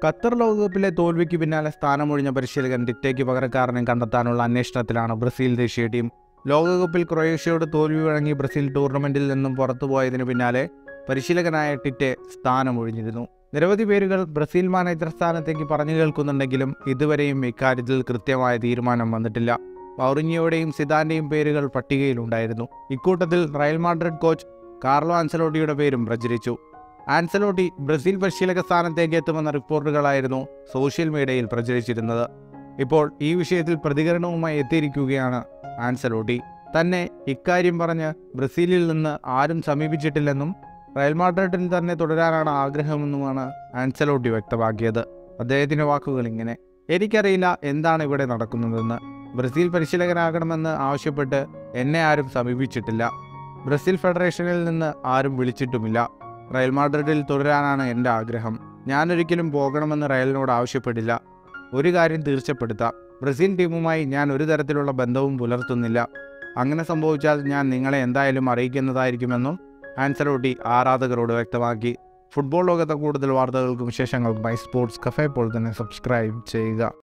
Qatar ലോകകപ്പിലെ തോൽവിക്ക് പിന്നാലെ സ്ഥാനമൊഴിഞ്ഞ പരിശീലകൻ ടിറ്റയ്ക്ക് പകരക്കാരനെ കണ്ടെത്താനുള്ള അന്വേഷണത്തിലാണ് ബ്രസീൽ ദേശീയ ടീം ലോകകപ്പിൽ ക്രൊയേഷ്യയോട് തോൽവി വഴങ്ങി ബ്രസീൽ ടൂർണമെന്റിൽ നിന്നും പുറത്തുപോയതിനു പിന്നാലെ പരിശീലകനായ ടിറ്റെ സ്ഥാനമൊഴിഞ്ഞിരുന്നു നിരവധി പേരുകൾ ബ്രസീൽ മാനേജർ സ്ഥാനത്തേക്ക് പറഞ്ഞു കേൾക്കുന്നുണ്ടെങ്കിലും ഇതുവരെയും ഇക്കാര്യത്തിൽ കൃത്യമായ തീരുമാനം വന്നിട്ടില്ല മൗറിഞ്ഞിയോടെയും സിദാന്റെയും പേരുകൾ പട്ടികയിലുണ്ടായിരുന്നു ഇക്കൂട്ടത്തിൽ റയൽ മാഡ്രിഡ് കോച്ച് കാർലോ ആൻസലോട്ടിയുടെ പേരും പ്രചരിച്ചു ആൻസലോട്ടി ബ്രസീൽ പരിശീലക സ്ഥാനത്തേക്ക് എത്തുമെന്ന റിപ്പോർട്ടുകളായിരുന്നു സോഷ്യൽ മീഡിയയിൽ പ്രചരിച്ചിരുന്നത് ഇപ്പോൾ ഈ വിഷയത്തിൽ പ്രതികരണവുമായി എത്തിയിരിക്കുകയാണ് ആൻസലോട്ടി തന്നെ ഇക്കാര്യം പറഞ്ഞ് ബ്രസീലിൽ നിന്ന് ആരും സമീപിച്ചിട്ടില്ലെന്നും റയൽ മാഡ്രിഡിൽ തന്നെ തുടരാനാണ് ആഗ്രഹമെന്നുമാണ് ആൻസലോട്ടി വ്യക്തമാക്കിയത് അദ്ദേഹത്തിന്റെ വാക്കുകൾ ഇങ്ങനെ എനിക്കറിയില്ല എന്താണ് ഇവിടെ നടക്കുന്നതെന്ന് ബ്രസീൽ പരിശീലകനാകണമെന്ന് ആവശ്യപ്പെട്ട് എന്നെ ആരും സമീപിച്ചിട്ടില്ല ബ്രസീൽ ഫെഡറേഷനിൽ നിന്ന് ആരും വിളിച്ചിട്ടുമില്ല റയൽ മാഡ്രിഡിൽ തുടരാനാണ് എൻ്റെ ആഗ്രഹം ഞാനൊരിക്കലും പോകണമെന്ന് റയലിനോട് ആവശ്യപ്പെടില്ല ഒരു കാര്യം തീർച്ചപ്പെടുത്താം ബ്രസീൽ ടീമുമായി ഞാൻ ഒരു തരത്തിലുള്ള ബന്ധവും പുലർത്തുന്നില്ല അങ്ങനെ സംഭവിച്ചാൽ ഞാൻ നിങ്ങളെ എന്തായാലും അറിയിക്കുന്നതായിരിക്കുമെന്നും ആൻസലോട്ടി ആരാധകരോട് വ്യക്തമാക്കി ഫുട്ബോൾ ലോകത്തെ കൂടുതൽ വാർത്തകൾക്കും വിശേഷങ്ങൾക്കുമായി സ്പോർട്സ് കഫേ ഇപ്പോൾ തന്നെ സബ്സ്ക്രൈബ് ചെയ്യുക